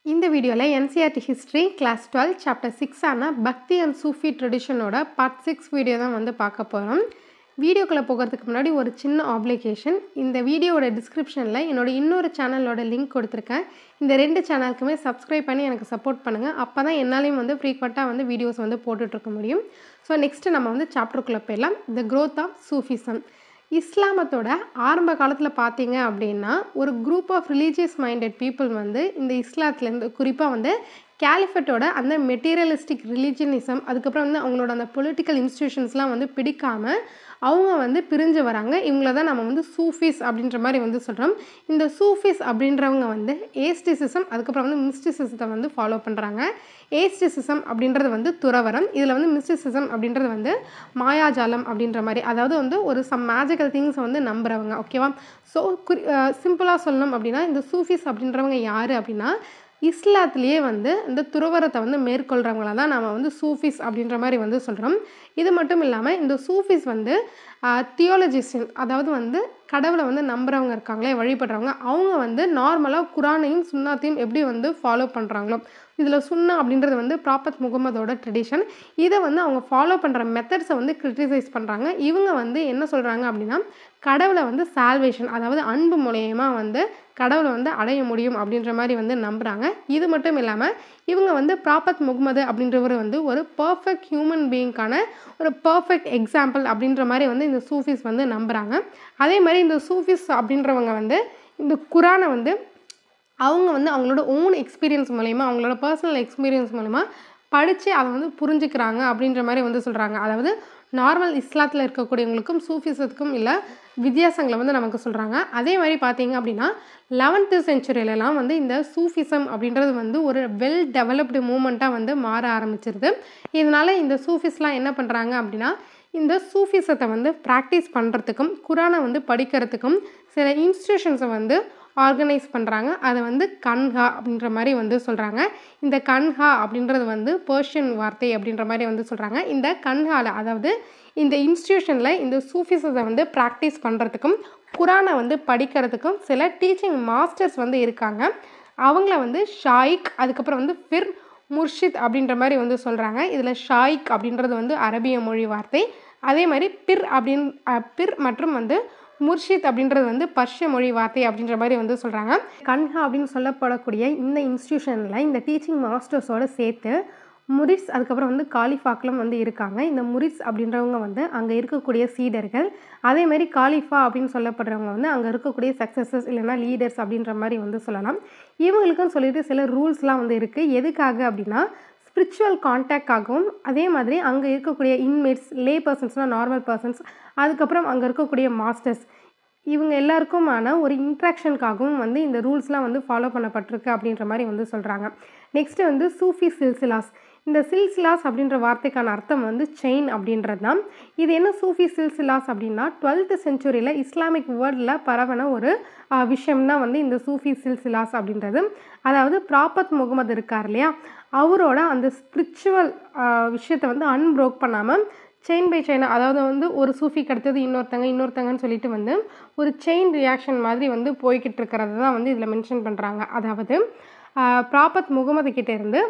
இந்த வீடியோவில் NCERT history class twelve chapter six ஆன பக்தி அண்ட் சூஃபி ட்ரெடிஷனோட பார்ட் சிக்ஸ் வீடியோ தான் வந்து பார்க்க போகிறோம் வீடியோக்குள்ளே போகிறதுக்கு முன்னாடி ஒரு சின்ன ஆப்ளிகேஷன் இந்த வீடியோவோட டிஸ்கிரிப்ஷனில் என்னோட இன்னொரு சேனலோட லிங்க் கொடுத்துருக்கேன் இந்த ரெண்டு சேனலுக்குமே சப்ஸ்கிரைப் பண்ணி எனக்கு சப்போர்ட் பண்ணுங்கள் அப்போ தான் என்னாலையும் வந்து ஃப்ரீக்வெண்ட்டாக வந்து வீடியோஸ் வந்து போட்டுட்ருக்க முடியும் ஸோ நெக்ஸ்ட்டு நம்ம வந்து சாப்டருக்குள்ளே போயிடலாம் த growth ஆஃப் சூஃபிசம் இஸ்லாமத்தோட ஆரம்ப காலத்தில் பார்த்தீங்க அப்படின்னா ஒரு group of religious minded people வந்து இந்த இஸ்லாத்துலேருந்து குறிப்பாக வந்து கேலிஃபட்டோட அந்த மெட்டீரியலிஸ்டிக் ரிலீஜியனிசம் அதுக்கப்புறம் வந்து அவங்களோட அந்த பொலிட்டிக்கல் இன்ஸ்டியூஷன்ஸ்லாம் வந்து பிடிக்காமல் அவங்க வந்து பிரிஞ்சு வராங்க இவங்கள தான் நம்ம வந்து சூஃபிஸ் அப்படின்ற மாதிரி வந்து சொல்கிறோம் இந்த சூஃபிஸ் அப்படின்றவங்க வந்து ஏஸ்டிசிசம் அதுக்கப்புறம் வந்து மிஸ்டிசிசத்தை வந்து ஃபாலோ பண்ணுறாங்க ஏஸ்டிசிசம் அப்படின்றது வந்து துறவரம் இதில் வந்து மிஸ்டிசிசம் அப்படின்றது வந்து மாயாஜாலம் அப்படின்ற மாதிரி அதாவது வந்து ஒரு சம் மேஜிக்கல் திங்ஸை வந்து நம்புறவங்க ஓகேவா ஸோ குறி சிம்பிளாக சொல்லணும் அப்படின்னா இந்த சூஃபிஸ் அப்படின்றவங்க யார் அப்படின்னா இஸ்லாத்துலேயே வந்து இந்த துறவரத்தை வந்து மேற்கொள்கிறவங்கள தான் நம்ம வந்து சூஃபிஸ் அப்படின்ற மாதிரி வந்து சொல்கிறோம் இது மட்டும் இல்லாமல் இந்த சூஃபிஸ் வந்து தியோலஜிஸ்டன் அதாவது வந்து கடவுளை வந்து நம்புறவங்க இருக்காங்களே வழிபடுறவங்க அவங்க வந்து நார்மலாக குரானையும் சுன்னாத்தையும் எப்படி வந்து ஃபாலோ பண்ணுறாங்களோ இதில் சுன்னா அப்படின்றது வந்து ப்ராப்பத் முகமதோட ட்ரெடிஷன் இதை வந்து அவங்க ஃபாலோ பண்ணுற மெத்தட்ஸை வந்து கிரிட்டிசைஸ் பண்ணுறாங்க இவங்க வந்து என்ன சொல்கிறாங்க அப்படின்னா கடவுளை வந்து சால்வேஷன் அதாவது அன்பு மூலயமா வந்து கடவுளை வந்து அடைய முடியும் அப்படின்ற மாதிரி வந்து நம்புகிறாங்க இது மட்டும் இல்லாமல் இவங்க வந்து ப்ராப்பத் முகமது அப்படின்றவர் வந்து ஒரு பர்ஃபெக்ட் ஹியூமன் பீயிங்கான ஒரு பர்ஃபெக்ட் எக்ஸாம்பிள் அப்படின்ற மாதிரி வந்து இந்த சூஃபிஸ் வந்து நம்புகிறாங்க அதே மாதிரி இந்த சூஃபிஸ் அப்படின்றவங்க வந்து இந்த குரானை வந்து அவங்க வந்து அவங்களோட ஓன் எக்ஸ்பீரியன்ஸ் மூலயமா அவங்களோட பர்சனல் எக்ஸ்பீரியன்ஸ் மூலமா படித்து அதை வந்து புரிஞ்சுக்கிறாங்க அப்படின்ற மாதிரி வந்து சொல்கிறாங்க அதாவது நார்மல் இஸ்லாத்தில் இருக்கக்கூடியவங்களுக்கும் சூஃபிசத்துக்கும் இல்லை வித்தியாசங்களை வந்து நமக்கு சொல்கிறாங்க அதே மாதிரி பார்த்தீங்க அப்படின்னா லெவன்த்து செஞ்சுரியிலலாம் வந்து இந்த சூஃபிசம் அப்படின்றது வந்து ஒரு வெல் டெவலப்டு மூமெண்ட்டாக வந்து மாற ஆரம்பிச்சிருது இதனால் இந்த சூஃபிஸ்லாம் என்ன பண்ணுறாங்க அப்படின்னா இந்த சூஃபிசத்தை வந்து ப்ராக்டிஸ் பண்ணுறதுக்கும் குரானை வந்து படிக்கிறதுக்கும் சில இன்ஸ்டியூஷன்ஸை வந்து ஆர்கனைஸ் பண்ணுறாங்க அதை வந்து கன்ஹா அப்படின்ற மாதிரி வந்து சொல்கிறாங்க இந்த கன்ஹா அப்படின்றது வந்து பர்ஷியன் வார்த்தை அப்படின்ற மாதிரி வந்து சொல்கிறாங்க இந்த கன்ஹாவில் அதாவது இந்த இன்ஸ்டியூஷனில் இந்த சூஃபிசத்தை வந்து ப்ராக்டிஸ் பண்ணுறதுக்கும் குரானை வந்து படிக்கிறதுக்கும் சில டீச்சிங் மாஸ்டர்ஸ் வந்து இருக்காங்க அவங்கள வந்து ஷாயிக் அதுக்கப்புறம் வந்து ஃபிர் முர்ஷித் அப்படின்ற மாதிரி வந்து சொல்கிறாங்க இதில் ஷாயிக் அப்படின்றது வந்து அரபிய மொழி வார்த்தை அதே மாதிரி பிர் அப்படின் பிர் மற்றும் வந்து முர்ஷித் அப்படின்றது வந்து பர்ஷிய மொழி வார்த்தை அப்படின்ற மாதிரி வந்து சொல்கிறாங்க கன்ஹா அப்படின்னு சொல்லப்படக்கூடிய இந்த இன்ஸ்டியூஷனில் இந்த டீச்சிங் மாஸ்டர்ஸோடு சேர்த்து முரிஸ் அதுக்கப்புறம் வந்து காலிஃபாக்களும் வந்து இருக்காங்க இந்த முரிஸ் அப்படின்றவங்க வந்து அங்கே இருக்கக்கூடிய சீடர்கள் அதே மாதிரி காலிஃபா அப்படின்னு சொல்லப்படுறவங்க வந்து அங்கே இருக்கக்கூடிய சக்ஸஸஸ் இல்லைனா லீடர்ஸ் அப்படின்ற மாதிரி வந்து சொல்லலாம் இவங்களுக்குன்னு சொல்லிட்டு சில ரூல்ஸ்லாம் வந்து இருக்குது எதுக்காக அப்படின்னா ஸ்பிரிச்சுவல் கான்டாக்டாகவும் அதே மாதிரி அங்கே இருக்கக்கூடிய இன்மேட்ஸ் லே பர்சன்ஸ்னால் நார்மல் பர்சன்ஸ் அதுக்கப்புறம் அங்கே இருக்கக்கூடிய மாஸ்டர்ஸ் இவங்க எல்லாருக்குமான ஒரு இன்ட்ராக்ஷனுக்காகவும் வந்து இந்த ரூல்ஸ்லாம் வந்து ஃபாலோ பண்ணப்பட்டிருக்கு அப்படின்ற மாதிரி வந்து சொல்கிறாங்க நெக்ஸ்ட்டு வந்து சூஃபி சில்சிலாஸ் இந்த சில்சிலாஸ் அப்படின்ற வார்த்தைக்கான அர்த்தம் வந்து செயின் அப்படின்றது தான் இது என்ன சூஃபி சில்சிலாஸ் அப்படின்னா டுவெல்த்து செஞ்சுரியில் இஸ்லாமிக் வேர்ல்டில் பரவன ஒரு விஷயம் தான் வந்து இந்த சூஃபி சில்சிலாஸ் அப்படின்றது அதாவது ப்ராப்பத் முகமது இருக்கார் இல்லையா அவரோட அந்த ஸ்பிரிச்சுவல் விஷயத்தை வந்து அன்ப்ரோக் பண்ணாமல் செயின் பை செயின் அதாவது வந்து ஒரு சூஃபி கிடைத்தது இன்னொருத்தங்க இன்னொருத்தங்கன்னு சொல்லிட்டு வந்து ஒரு செயின் ரியாக்ஷன் மாதிரி வந்து போய்கிட்டு இருக்கிறது தான் வந்து இதில் மென்ஷன் பண்ணுறாங்க அதாவது ப்ராப்பத் முகமது கிட்டே இருந்து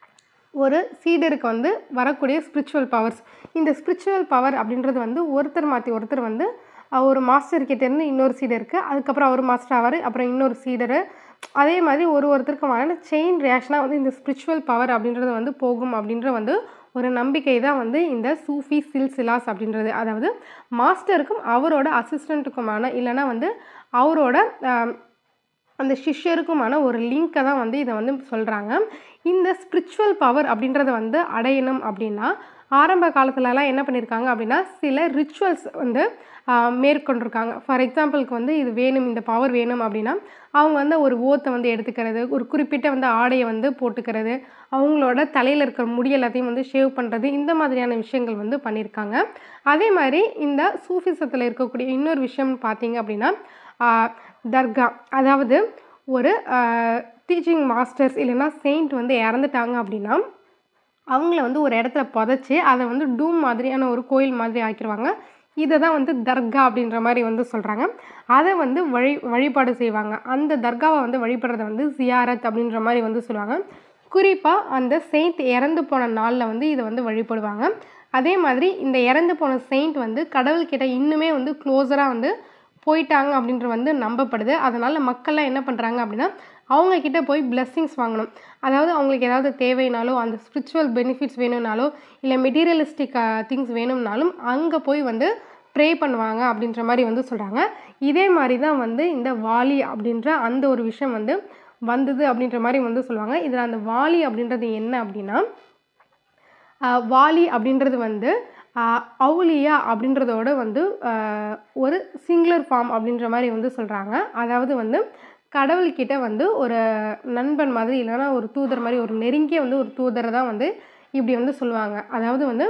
ஒரு சீடருக்கு வந்து வரக்கூடிய ஸ்பிரிச்சுவல் பவர்ஸ் இந்த ஸ்பிரிச்சுவல் பவர் அப்படின்றது வந்து ஒருத்தர் மாற்றி ஒருத்தர் வந்து ஒரு மாஸ்டர் கிட்டேருந்து இன்னொரு சீடருக்கு அதுக்கப்புறம் அவர் மாஸ்டர் ஆவார் அப்புறம் இன்னொரு சீடரு அதே மாதிரி ஒரு ஒருத்தருக்குமான செயின் ரியாக்ஷனாக வந்து இந்த ஸ்பிரிச்சுவல் பவர் அப்படின்றது வந்து போகும் அப்படின்ற வந்து ஒரு நம்பிக்கை தான் வந்து இந்த சூஃபி சில்சிலாஸ் அப்படின்றது அதாவது மாஸ்டருக்கும் அவரோட அசிஸ்டண்ட்டுக்குமான இல்லைனா வந்து அவரோட அந்த சிஷ்யருக்குமான ஒரு லிங்க்கை தான் வந்து இதை வந்து சொல்கிறாங்க இந்த ஸ்பிரிச்சுவல் பவர் அப்படின்றத வந்து அடையணும் அப்படின்னா ஆரம்ப காலத்துலலாம் என்ன பண்ணியிருக்காங்க அப்படின்னா சில ரிச்சுவல்ஸ் வந்து மேற்கொண்டிருக்காங்க ஃபார் எக்ஸாம்பிளுக்கு வந்து இது வேணும் இந்த பவர் வேணும் அப்படின்னா அவங்க வந்து ஒரு ஓத்தை வந்து எடுத்துக்கிறது ஒரு குறிப்பிட்ட வந்து ஆடையை வந்து போட்டுக்கிறது அவங்களோட தலையில் இருக்கிற முடி எல்லாத்தையும் வந்து ஷேவ் பண்ணுறது இந்த மாதிரியான விஷயங்கள் வந்து பண்ணியிருக்காங்க அதே மாதிரி இந்த சூஃபிசத்தில் இருக்கக்கூடிய இன்னொரு விஷயம் பார்த்தீங்க அப்படின்னா தர்கா அதாவது ஒரு டீச்சிங் மாஸ்டர்ஸ் இல்லைன்னா செயின்ட் வந்து இறந்துட்டாங்க அப்படின்னா அவங்கள வந்து ஒரு இடத்துல புதைச்சி அதை வந்து டூம் மாதிரியான ஒரு கோயில் மாதிரி ஆக்கிடுவாங்க இதை தான் வந்து தர்கா அப்படின்ற மாதிரி வந்து சொல்கிறாங்க அதை வந்து வழி வழிபாடு செய்வாங்க அந்த தர்காவை வந்து வழிபடுறத வந்து ஜியாரத் அப்படின்ற மாதிரி வந்து சொல்லுவாங்க குறிப்பாக அந்த செயின்ட் இறந்து போன நாளில் வந்து இதை வந்து வழிபடுவாங்க அதே மாதிரி இந்த இறந்து போன செயின்ட் வந்து கடவுள்கிட்ட இன்னுமே வந்து க்ளோஸராக வந்து போயிட்டாங்க அப்படின்ற வந்து நம்பப்படுது அதனால் மக்கள்லாம் என்ன பண்ணுறாங்க அப்படின்னா அவங்க கிட்ட போய் blessings வாங்கணும் அதாவது அவங்களுக்கு ஏதாவது தேவைனாலோ அந்த ஸ்பிரிச்சுவல் பெனிஃபிட்ஸ் வேணும்னாலோ இல்லை மெட்டீரியலிஸ்டிக் திங்ஸ் வேணும்னாலும் அங்கே போய் வந்து ப்ரே பண்ணுவாங்க அப்படின்ற மாதிரி வந்து சொல்கிறாங்க இதே மாதிரி தான் வந்து இந்த வாலி அப்படின்ற அந்த ஒரு விஷயம் வந்து வந்தது அப்படின்ற மாதிரி வந்து சொல்லுவாங்க இதில் அந்த வாலி அப்படின்றது என்ன அப்படின்னா ஆஹ் வாலி அப்படின்றது வந்து ஆஹ் அவுலியா அப்படின்றதோட வந்து ஆஹ் ஒரு சிங்குலர் ஃபார்ம் அப்படின்ற மாதிரி வந்து சொல்கிறாங்க அதாவது வந்து கடவுள்கிட்ட வந்து ஒரு நண்பன் மாதிரி இல்லைன்னா ஒரு தூதர் மாதிரி ஒரு நெருங்கிய வந்து ஒரு தூதரை தான் வந்து இப்படி வந்து சொல்லுவாங்க அதாவது வந்து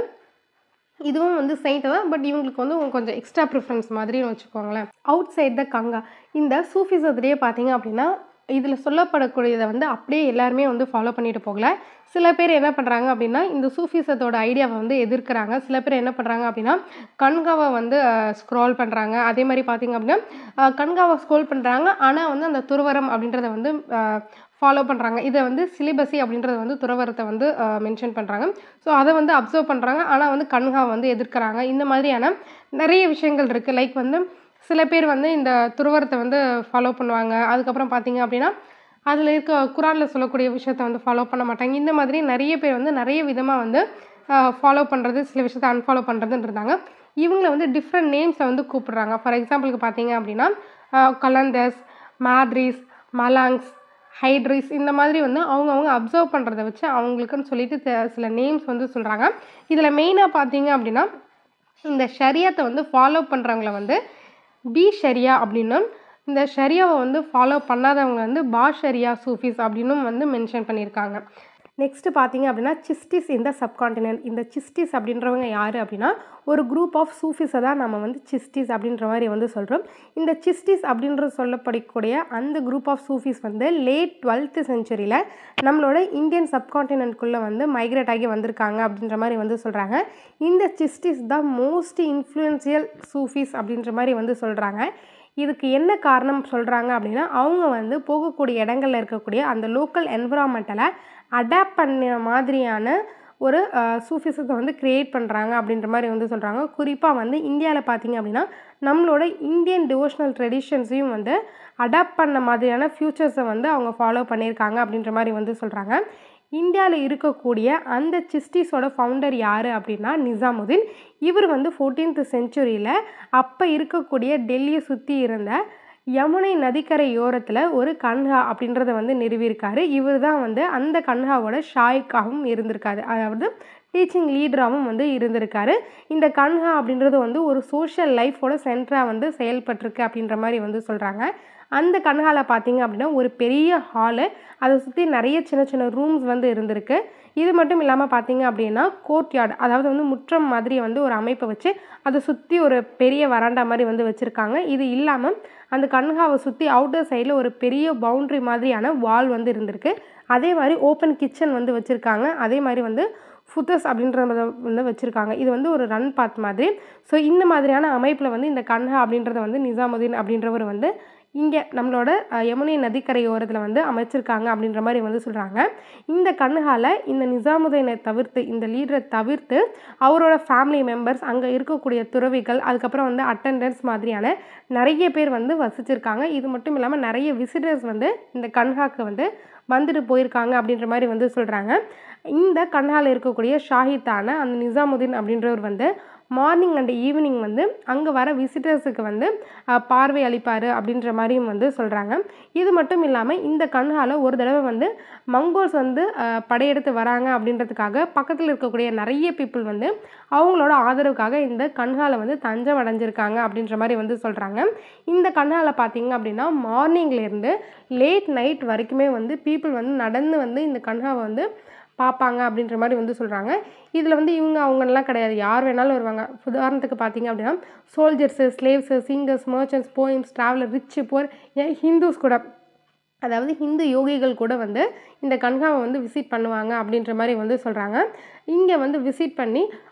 இதுவும் வந்து செயின்ட் தான் பட் இவங்களுக்கு வந்து கொஞ்சம் எக்ஸ்ட்ரா ப்ரிஃபரன்ஸ் மாதிரின்னு வச்சுக்கோங்களேன் அவுட் சைட் த கங்கா இந்த சூஃபிசத்துலேயே பார்த்தீங்க அப்படின்னா இதில் சொல்லப்படக்கூடியதை வந்து அப்படியே எல்லாருமே வந்து ஃபாலோ பண்ணிட்டு போகல சில பேர் என்ன பண்ணுறாங்க அப்படின்னா இந்த சூஃபிசத்தோட ஐடியாவை வந்து எதிர்க்கிறாங்க சில பேர் என்ன பண்ணுறாங்க அப்படின்னா கண்காவை வந்து ஸ்க்ரோல் பண்ணுறாங்க அதே மாதிரி பார்த்தீங்க அப்படின்னா அஹ், கண்காவை ஸ்க்ரோல் பண்ணுறாங்க ஆனால் வந்து அந்த துறவரம் அப்படின்றத வந்து ஃபாலோ பண்ணுறாங்க இதை வந்து சிலிபஸி அப்படின்றத வந்து துறவரத்தை வந்து மென்ஷன் பண்ணுறாங்க ஸோ அதை வந்து அப்சர்வ் பண்ணுறாங்க ஆனால் வந்து கண்காவை வந்து எதிர்க்கிறாங்க இந்த மாதிரியான நிறைய விஷயங்கள் இருக்குது லைக் வந்து சில பேர் வந்து இந்த துறவரத்தை வந்து ஃபாலோ பண்ணுவாங்க அதுக்கப்புறம் பார்த்தீங்க அப்படின்னா அதில் இருக்க குரானில் சொல்லக்கூடிய விஷயத்த வந்து ஃபாலோ பண்ண மாட்டாங்க இந்த மாதிரி நிறைய பேர் வந்து நிறைய விதமாக வந்து ஃபாலோ பண்ணுறது சில விஷயத்த அன்ஃபாலோ பண்ணுறதுன்னு இருந்தாங்க இவங்களை வந்து டிஃப்ரெண்ட் நேம்ஸில் வந்து கூப்பிடுறாங்க ஃபார் எக்ஸாம்பிளுக்கு பார்த்தீங்க அப்படின்னா கலந்தஸ் மாத்ரிஸ் மலாங்ஸ் ஹைட்ரிஸ் இந்த மாதிரி வந்து அவங்கவுங்க அப்சர்வ் பண்ணுறத வச்சு அவங்களுக்குன்னு சொல்லிட்டு த- சில நேம்ஸ் வந்து சொல்கிறாங்க இதில் மெயினாக பார்த்தீங்க அப்படின்னா இந்த ஷரியத்தை வந்து ஃபாலோ பண்ணுறவங்கள வந்து பி ஷரியா அப்படின்னும் இந்த ஷரியாவை வந்து ஃபாலோ பண்ணாதவங்க வந்து பா ஷரியா சூஃபிஸ் அப்படின்னும் வந்து மென்ஷன் பண்ணியிருக்காங்க நெக்ஸ்ட்டு பார்த்தீங்க அப்படின்னா சிஸ்டிஸ் இந்த சப்கான்டினென்ட் இந்த சிஸ்டிஸ் அப்படின்றவங்க யார் அப்படின்னா ஒரு குரூப் ஆஃப் சூஃபிஸை தான் நம்ம வந்து சிஸ்டிஸ் அப்படின்ற மாதிரி வந்து சொல்கிறோம் இந்த சிஸ்டிஸ் அப்படின்றது சொல்லப்படக்கூடிய அந்த குரூப் ஆஃப் சூஃபிஸ் வந்து லேட் டுவெல்த்து செஞ்சுரியில் நம்மளோட இந்தியன் சப்கான்டினென்ட்குள்ளே வந்து மைக்ரேட் ஆகி வந்திருக்காங்க அப்படின்ற மாதிரி வந்து சொல்கிறாங்க இந்த சிஸ்டிஸ் தான் மோஸ்ட் இன்ஃப்ளூயன்சியல் சூஃபிஸ் அப்படின்ற மாதிரி வந்து சொல்கிறாங்க இதுக்கு என்ன காரணம் சொல்கிறாங்க அப்படின்னா அவங்க வந்து போகக்கூடிய இடங்கள்ல இருக்கக்கூடிய அந்த லோக்கல் என்விரான்மெண்ட்டில் அடாப்ட் பண்ண மாதிரியான ஒரு சூஃபிசத்தை வந்து க்ரியேட் பண்ணுறாங்க அப்படின்ற மாதிரி வந்து சொல்கிறாங்க குறிப்பாக வந்து இந்தியாவில் பார்த்தீங்க அப்படின்னா நம்மளோட இந்தியன் டிவோஷனல் ட்ரெடிஷன்ஸையும் வந்து அடாப்ட் பண்ண மாதிரியான ஃப்யூச்சர்ஸை வந்து அவங்க ஃபாலோ பண்ணியிருக்காங்க அப்படின்ற மாதிரி வந்து சொல்கிறாங்க இந்தியாவில் இருக்கக்கூடிய அந்த சிஸ்டிஸோட ஃபவுண்டர் யார் அப்படின்னா நிசாமுதீன் இவர் வந்து ஃபோர்டீன்த் செஞ்சுரியில் அப்போ இருக்கக்கூடிய டெல்லியை சுற்றி இருந்த யமுனை நதிக்கரையோரத்தில் ஒரு கன்ஹா அப்படின்றத வந்து நிறுவியிருக்காரு இவர் தான் வந்து அந்த கன்ஹாவோட ஷாய்க்காகவும் இருந்திருக்காரு அதாவது டீச்சிங் லீடராகவும் வந்து இருந்திருக்காரு இந்த கன்ஹா அப்படின்றது வந்து ஒரு சோஷியல் லைஃபோட சென்டராக வந்து செயல்பட்டிருக்கு அப்படின்ற மாதிரி வந்து சொல்கிறாங்க அந்த கன்ஹால பார்த்தீங்க அப்படின்னா ஒரு பெரிய ஹாலு அதை சுற்றி நிறைய சின்ன சின்ன ரூம்ஸ் வந்து இருந்திருக்கு இது மட்டும் இல்லாமல் பார்த்தீங்க அப்படின்னா கோர்ட்யார்டு அதாவது வந்து முற்றம் மாதிரி வந்து ஒரு அமைப்பை வச்சு அதை சுற்றி ஒரு பெரிய வராண்டா மாதிரி வந்து வச்சுருக்காங்க இது இல்லாமல் அந்த கன்ஹாவை சுற்றி அவுட்டர் சைடில் ஒரு பெரிய பவுண்ட்ரி மாதிரியான வால் வந்து இருந்திருக்கு அதே மாதிரி ஓப்பன் கிச்சன் வந்து வச்சுருக்காங்க அதே மாதிரி வந்து ஃபுத்தஸ் அப்படின்றத வந்து வச்சுருக்காங்க இது வந்து ஒரு ரன் பாத் மாதிரி ஸோ இந்த மாதிரியான அமைப்பில் வந்து இந்த கன்ஹா அப்படின்றத வந்து நிசாமுதீன் அப்படின்றவர் வந்து இங்கே நம்மளோட அஹ், யமுனை நதிக்கரையோரத்தில் வந்து அமைச்சிருக்காங்க அப்படின்ற மாதிரி வந்து சொல்கிறாங்க இந்த கண்ணுகால இந்த நிசாமுதீனை தவிர்த்து இந்த லீடரை தவிர்த்து அவரோட ஃபேமிலி மெம்பர்ஸ் அங்கே இருக்கக்கூடிய துறவிகள் அதுக்கப்புறம் வந்து அட்டண்டன்ஸ் மாதிரியான நிறைய பேர் வந்து வசிச்சிருக்காங்க இது மட்டும் இல்லாமல் நிறைய விசிட்டர்ஸ் வந்து இந்த கன்ஹாக்கு வந்து வந்துட்டு போயிருக்காங்க அப்படின்ற மாதிரி வந்து சொல்கிறாங்க இந்த கன்ஹால இருக்கக்கூடிய ஷாஹித்தான அந்த நிசாமுதீன் அப்படின்றவர் வந்து மார்னிங் அண்ட் ஈவினிங் வந்து அங்கே வர விசிட்டர்ஸுக்கு வந்து அஹ், பார்வை அளிப்பார் அப்படின்ற மாதிரியும் வந்து சொல்கிறாங்க இது மட்டும் இல்லாமல் இந்த கன்ஹால ஒரு தடவை வந்து மங்கோல்ஸ் வந்து அஹ், படையெடுத்து வராங்க அப்படின்றதுக்காக பக்கத்தில் இருக்கக்கூடிய நிறைய பீப்புள் வந்து அவங்களோட ஆதரவுக்காக இந்த கன்ஹால வந்து தஞ்சம் அடைஞ்சிருக்காங்க அப்படின்ற மாதிரி வந்து சொல்கிறாங்க இந்த கன்ஹால பார்த்தீங்க அப்படின்னா மார்னிங்லேருந்து லேட் நைட் வரைக்குமே வந்து பீப்புள் வந்து நடந்து வந்து இந்த கன்ஹாவை வந்து பார்ப்பாங்க அப்படின்ற மாதிரி வந்து சொல்கிறாங்க இதில் வந்து இவங்க அவங்கெல்லாம் கிடையாது யார் வேணாலும் வருவாங்க உதாரணத்துக்கு பார்த்தீங்க அப்படின்னா soldiers slaves singers merchants poems traveller rich poor ஏன் ஹிந்துஸ் கூட அதாவது ஹிந்து யோகிகள் கூட வந்து இந்த கன்ஹாவை வந்து விசிட் பண்ணுவாங்க அப்படின்ற மாதிரி வந்து சொல்கிறாங்க இங்கே வந்து விசிட் பண்ணி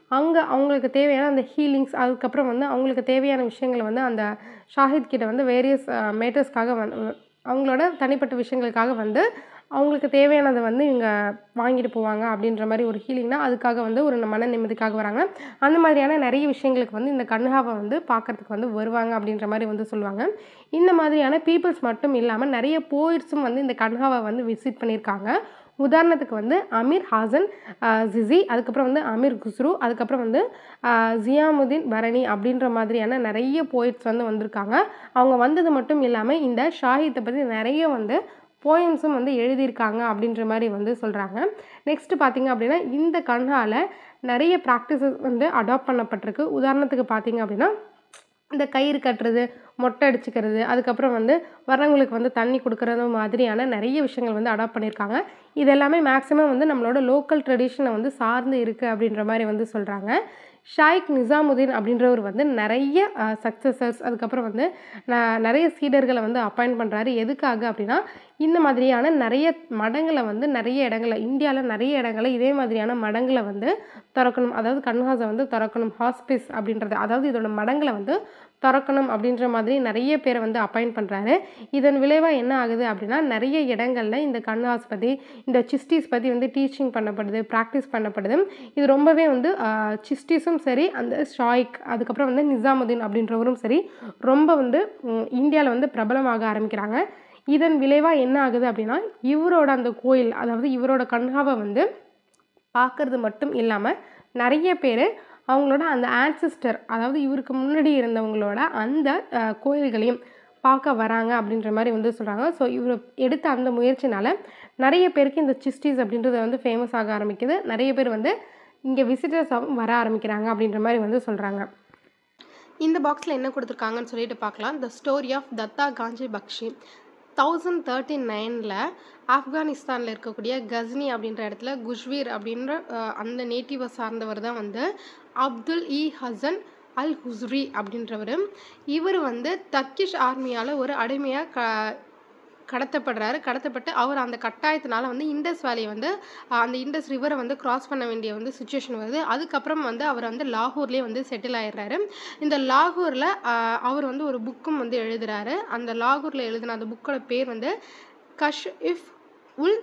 அங்கே அவங்களுக்கு தேவையான அந்த ஹீலிங்ஸ் அதுக்கப்புறம் வந்து அவங்களுக்கு தேவையான விஷயங்களை வந்து அந்த ஷாஹித் கிட்ட வந்து வேரியஸ் மேட்டர்ஸ்க்காக வந்து அவங்களோட தனிப்பட்ட விஷயங்களுக்காக வந்து அவங்களுக்கு தேவையானதை வந்து இவங்க வாங்கிட்டு போவாங்க அப்படின்ற மாதிரி ஒரு ஹீலிங்னா அதுக்காக வந்து ஒரு மன நிம்மதிக்காக வராங்க அந்த மாதிரியான நிறைய விஷயங்களுக்கு வந்து இந்த கன்ஹாவை வந்து பார்க்கறதுக்கு வந்து வருவாங்க அப்படின்ற மாதிரி வந்து சொல்லுவாங்க இந்த மாதிரியான பீப்புள்ஸ் மட்டும் இல்லாமல் நிறைய போயிட்ஸும் வந்து இந்த கன்ஹாவை வந்து விசிட் பண்ணியிருக்காங்க உதாரணத்துக்கு வந்து அமீர் ஹாசன் ஜிசி அதுக்கப்புறம் வந்து அமீர் குஸ்ரு அதுக்கப்புறம் வந்து ஜியாமுதீன் பரணி அப்படின்ற மாதிரியான நிறைய போயிட்ஸ் வந்து வந்திருக்காங்க அவங்க வந்தது மட்டும் இல்லாமல் இந்த ஷாஹித்தை பற்றி நிறைய வந்து போயம்ஸும் வந்து எழுதியிருக்காங்க அப்படின்ற மாதிரி வந்து சொல்கிறாங்க நெக்ஸ்ட்டு பார்த்திங்க அப்படின்னா இந்த கன்ஹாவில் நிறைய ப்ராக்டிசஸ் வந்து அடாப்ட் பண்ணப்பட்டிருக்கு உதாரணத்துக்கு பார்த்திங்க அப்படின்னா இந்த கயிறு கட்டுறது மொட்டை அடிச்சுக்கிறது அதுக்கப்புறம் வந்து வரவங்களுக்கு வந்து தண்ணி கொடுக்குறது மாதிரியான நிறைய விஷயங்கள் வந்து அடாப்ட் பண்ணியிருக்காங்க இது எல்லாமே மேக்ஸிமம் வந்து நம்மளோட லோக்கல் ட்ரெடிஷனை வந்து சார்ந்து இருக்குது அப்படின்ற மாதிரி வந்து சொல்கிறாங்க ஷாயிக் நிசாமுதீன் அப்படின்றவர் வந்து நிறைய சக்ஸஸர்ஸ் அதுக்கப்புறம் வந்து ந- நிறைய சீடர்களை வந்து அப்பாயிண்ட் பண்ணுறாரு எதுக்காக அப்படின்னா இந்த மாதிரியான நிறைய மடங்களை வந்து நிறைய இடங்களில் இந்தியாவில் நிறைய இடங்களில் இதே மாதிரியான மடங்களை வந்து திறக்கணும் அதாவது கன்ஹாஸை வந்து திறக்கணும் ஹாஸ்பிஸ் அப்படின்றது அதாவது இதோட மடங்களை வந்து திறக்கணும் அப்படின்ற மாதிரி நிறைய பேரை வந்து அப்பாயிண்ட் பண்ணுறாரு இதன் விளைவாக என்ன ஆகுது அப்படின்னா நிறைய இடங்களில் இந்த கன்ஹாஸ் பற்றி இந்த சிஸ்டிஸ் பற்றி வந்து டீச்சிங் பண்ணப்படுது ப்ராக்டிஸ் பண்ணப்படுது இது ரொம்பவே வந்து சிஸ்டிஸும் சரி அந்த ஷாயிக் அதுக்கப்புறம் வந்து நிசாமுதீன் அப்படின்றவரும் சரி ரொம்ப வந்து இந்தியாவில் வந்து பிரபலமாக ஆரம்பிக்கிறாங்க இதன் விளைவாக என்ன ஆகுது அப்படின்னா இவரோட அந்த கோயில் அதாவது இவரோட கன்ஹாவை வந்து பார்க்கறது மட்டும் இல்லாமல் நிறைய பேர் அவங்களோட அந்த ஆன்சிஸ்டர் அதாவது இவருக்கு முன்னாடி இருந்தவங்களோட அந்த அஹ், கோயில்களையும் பார்க்க வராங்க அப்படின்ற மாதிரி வந்து சொல்கிறாங்க ஸோ இவர் எடுத்த அந்த முயற்சினால நிறைய பேருக்கு இந்த சிஸ்டிஸ் அப்படின்றது வந்து ஃபேமஸ் ஆக ஆரம்பிக்குது நிறைய பேர் வந்து இங்கே விசிட்டர்ஸாகவும் வர ஆரம்பிக்கிறாங்க அப்படின்ற மாதிரி வந்து சொல்கிறாங்க இந்த பாக்ஸில் என்ன கொடுத்துருக்காங்கன்னு சொல்லிட்டு பார்க்கலாம் the story of Datta Kanchi Bakshi thousand thirty நைனில் ஆப்கானிஸ்தானில் இருக்கக்கூடிய கஸ்னி அப்படின்ற இடத்துல குஷ்வீர் அப்படின்ற அஹ், அந்த நேட்டிவை சார்ந்தவர் தான் வந்து அப்துல் இ ஹசன் அல் ஹுஸ்ரி அப்படின்றவர் இவர் வந்து தர்கிஷ் ஆர்மியால் ஒரு அடிமையாக க கடத்தப்படுறாரு கடத்தப்பட்டு அவர் அந்த கட்டாயத்தினால வந்து இண்டஸ் வேலியை வந்து அஹ், அந்த இண்டஸ் ரிவரை வந்து கிராஸ் பண்ண வேண்டிய வந்து சுச்சுவேஷன் வருது அதுக்கப்புறம் வந்து அவர் வந்து லாகூர்லேயே வந்து செட்டில் ஆயிடுறாரு இந்த லாகூரில் அவர் வந்து ஒரு புக்கும் வந்து எழுதுறாரு அந்த லாகூரில் எழுதின அந்த புக்கோட பேர் வந்து கஷ் இஃப் உல்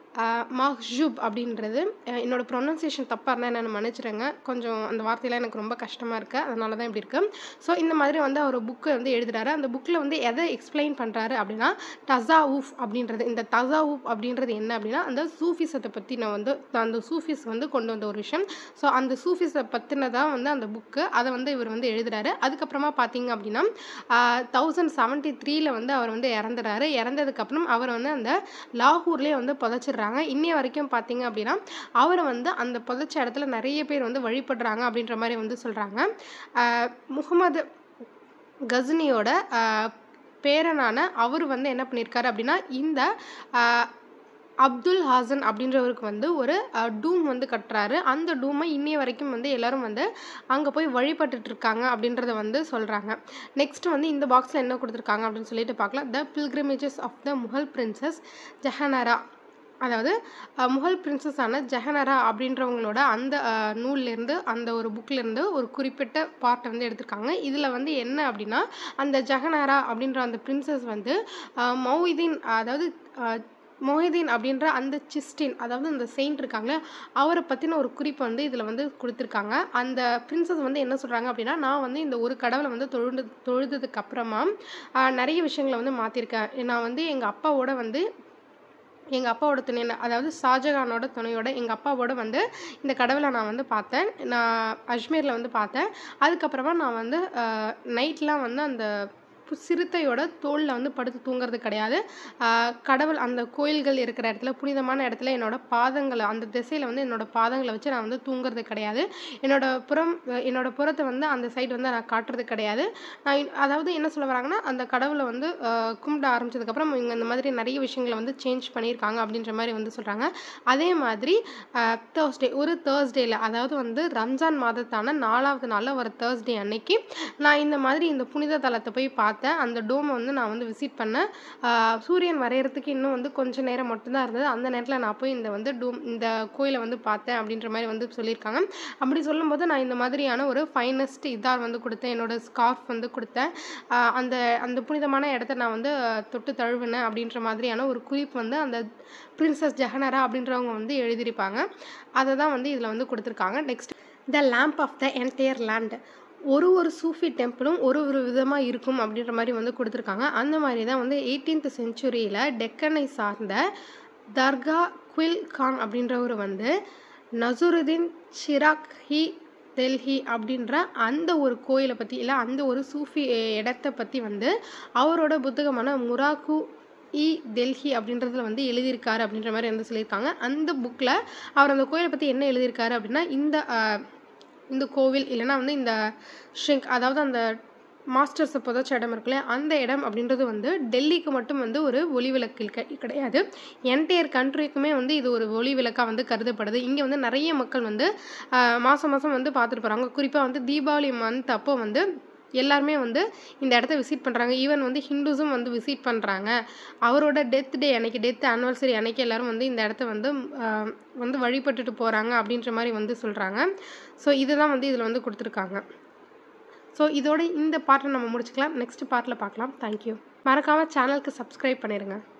மஹ்ஜூப் அப்படின்றது அஹ் என்னோட ப்ரொனன்சியேஷன் தப்பாக இருந்தால் என்ன மன்னிச்சிடுங்க கொஞ்சம் அந்த வார்த்தையெல்லாம் எனக்கு ரொம்ப கஷ்டமாக இருக்குது அதனால தான் இப்படி இருக்கு ஸோ இந்த மாதிரி வந்து அவர் புக்கு வந்து எழுதுறாரு அந்த புக்கில் வந்து எதை எக்ஸ்பிளைன் பண்ணுறாரு அப்படின்னா தசாவுஃப் அப்படின்றது இந்த தசாவுஃப் அப்படின்றது என்ன அப்படின்னா அந்த சூஃபிசத்தை பற்றி நான் வந்து அந்த சூஃபிஸ் வந்து கொண்டு வந்த ஒரு விஷயம் ஸோ அந்த சூஃபிஸை பற்றினதான் வந்து அந்த புக்கு அதை வந்து இவர் வந்து எழுதுறாரு அதுக்கப்புறமா பார்த்தீங்க அப்படின்னா தௌசண்ட் செவன்ட்டி த்ரீல வந்து அவர் வந்து இறந்துறாரு இறந்ததுக்கப்புறம் அவர் வந்து அந்த லாகூர்லேயே வந்து புதைச்சிடுறாங்க இன்னைய வரைக்கும் பார்த்தீங்க அப்படின்னா அவரை வந்து அந்த புதைச்ச இடத்துல நிறைய பேர் வந்து வழிபடுறாங்க அப்படின்ற மாதிரி வந்து சொல்கிறாங்க முகமது கஸ்னியோட ஆஹ், பேரனான அவர் வந்து என்ன பண்ணியிருக்காரு அப்படின்னா இந்த ஆஹ், அப்துல் ஹாசன் அப்படின்றவருக்கு வந்து ஒரு டூம் வந்து கட்டுறாரு அந்த டூமை இன்னைய வரைக்கும் வந்து எல்லாரும் வந்து அங்கே போய் வழிபட்டுட்டு இருக்காங்க அப்படின்றத வந்து சொல்கிறாங்க நெக்ஸ்ட் வந்து இந்த பாக்ஸில் என்ன கொடுத்துருக்காங்க அப்படின்னு சொல்லிட்டு பார்க்கலாம் the pilgrimages of the Mughal princess Jahanara அதாவது அஹ், முகல் பிரின்சஸான ஜெஹனரா அப்படின்றவங்களோட அந்த அஹ், நூல்லேருந்து அந்த ஒரு புக்லேருந்து ஒரு குறிப்பிட்ட பார்ட்டை வந்து எடுத்திருக்காங்க இதில் வந்து என்ன அப்படின்னா அந்த ஜெஹனரா அப்படின்ற அந்த பிரின்சஸ் வந்து அஹ், மொய்தீன் அதாவது அஹ், மொஹிதீன் அப்படின்ற அந்த சிஸ்டின் அதாவது அந்த செயின்ட் இருக்காங்களே அவரை பற்றின ஒரு குறிப்பை வந்து இதில் வந்து கொடுத்துருக்காங்க அந்த பிரின்சஸ் வந்து என்ன சொல்கிறாங்க அப்படின்னா நான் வந்து இந்த ஒரு கடவுளை வந்து தொழுது தொழுததுக்கு அப்புறமா ஆஹ், நிறைய விஷயங்களை வந்து மாற்றிருக்கேன் நான் வந்து எங்கள் அப்பாவோட வந்து எங்கள் அப்பாவோட துணையில் அதாவது ஷாஜகானோட துணையோட எங்கள் அப்பாவோட வந்து இந்த கடவுளை நான் வந்து பார்த்தேன் நான் அஜ்மீரில் வந்து பார்த்தேன் அதுக்கப்புறமா நான் வந்து நைட்லாம் வந்து அந்த பு- சிறுத்தையோட தோளில் வந்து படுத்து தூங்குறது கிடையாது ஆஹ் கடவுள் அந்த கோயில்கள் இருக்கிற இடத்துல புனிதமான இடத்துல என்னோட பாதங்களை அந்த திசையில் வந்து என்னோட பாதங்களை வச்சு நான் வந்து தூங்குறது கிடையாது என்னோட புறம் என்னோட புறத்தை வந்து அந்த சைடு வந்து நான் காட்டுறது கிடையாது நான் இன்- அதாவது என்ன சொல்ல வராங்கன்னா அந்த கடவுளை வந்து ஆஹ் கும்பிட ஆரம்பிச்சதுக்கப்புறம் இவங்க இந்த மாதிரி நிறைய விஷயங்களை வந்து சேஞ்ச் பண்ணியிருக்காங்க அப்படின்ற மாதிரி வந்து சொல்கிறாங்க அதே மாதிரி தேர்ஸ்டே ஒரு தேர்ஸ்டேல அதாவது வந்து ரம்ஜான் மாதத்தான நாலாவது நாளில் வர தேர்ஸ்டே அன்னைக்கு நான் இந்த மாதிரி இந்த புனித தலத்தை போய் பார்த்தேன் பார்த்தேன் அந்த டோமை வந்து நான் வந்து விசிட் பண்ணேன் ஆஹ் சூரியன் வரையறதுக்கு இன்னும் வந்து கொஞ்சம் நேரம் மட்டும்தான் இருந்தது அந்த நேரத்தில் நான் போய் இந்த வந்து டூம் இந்த கோயிலை வந்து பார்த்தேன் அப்படின்ற மாதிரி வந்து சொல்லியிருக்காங்க அப்படி சொல்லும்போது நான் இந்த மாதிரியான ஒரு ஃபைனஸ்ட் இதார் வந்து கொடுத்தேன் என்னோட ஸ்கார்ஃப் வந்து கொடுத்தேன் ஆஹ் அந்த அந்த புனிதமான இடத்த நான் வந்து தொட்டு தழுவினேன் அப்படின்ற மாதிரியான ஒரு குறிப்பு வந்து அந்த பிரின்சஸ் ஜெஹனரா அப்படின்றவங்க வந்து எழுதியிருப்பாங்க அதை தான் வந்து இதில் வந்து கொடுத்துருக்காங்க next the lamp of the entire land ஒரு ஒரு சூஃபி டெம்பிளும் ஒரு ஒரு விதமாக இருக்கும் அப்படின்ற மாதிரி வந்து கொடுத்துருக்காங்க அந்த மாதிரி தான் வந்து எயிட்டீன்த் செஞ்சுரியில் டெக்கனை சார்ந்த தர்கா குயில் கான் அப்படின்றவர் வந்து நசுருதீன் சிராக் ஹி டெல்லி அப்படின்ற அந்த ஒரு கோயிலை பற்றி இல்லை அந்த ஒரு சூஃபி இடத்த பற்றி வந்து அவரோட புத்தகமான முராக்கு இ டெல்லி அப்படின்றதுல வந்து எழுதியிருக்காரு அப்படின்ற மாதிரி வந்து சொல்லியிருக்காங்க அந்த புக்கில் அவர் அந்த கோயிலை பற்றி என்ன எழுதியிருக்காரு அப்படின்னா இந்த ஆஹ், இந்த கோவில் இல்லைன்னா வந்து இந்த ஷ்ரிங்க் அதாவது அந்த மாஸ்டர்ஸை புதைச்ச இடம் இருக்குல்ல அந்த இடம் அப்படின்றது வந்து டெல்லிக்கு மட்டும் வந்து ஒரு ஒளிவிளக்கு கிடை- கிடையாது என்டையர் கண்ட்ரிக்குமே வந்து இது ஒரு ஒளிவிளக்காக வந்து கருதப்படுது இங்கே வந்து நிறைய மக்கள் வந்து ஆஹ், மாதம் மாதம் வந்து பார்த்துட்டு போகிறாங்க குறிப்பாக வந்து தீபாவளி மந்த் அப்போ வந்து எல்லாருமே வந்து இந்த இடத்த விசிட் பண்ணுறாங்க ஈவன் வந்து ஹிந்துஸும் வந்து விசிட் பண்ணுறாங்க அவரோட டெத் டே அன்னைக்கு டெத் ஆனிவர்சரி அன்னைக்கு எல்லாரும் வந்து இந்த இடத்த வந்து ஆஹ், வந்து வழிபட்டுட்டு போகிறாங்க அப்படின்ற மாதிரி வந்து சொல்கிறாங்க ஸோ இதுதான் வந்து இதில் வந்து கொடுத்துருக்காங்க ஸோ இதோட இந்த பார்ட்டை நம்ம முடிச்சுக்கலாம் நெக்ஸ்ட் பார்ட்டில் பார்க்கலாம் தேங்க்யூ மறக்காமல் சேனலுக்கு சப்ஸ்கிரைப் பண்ணிடுங்க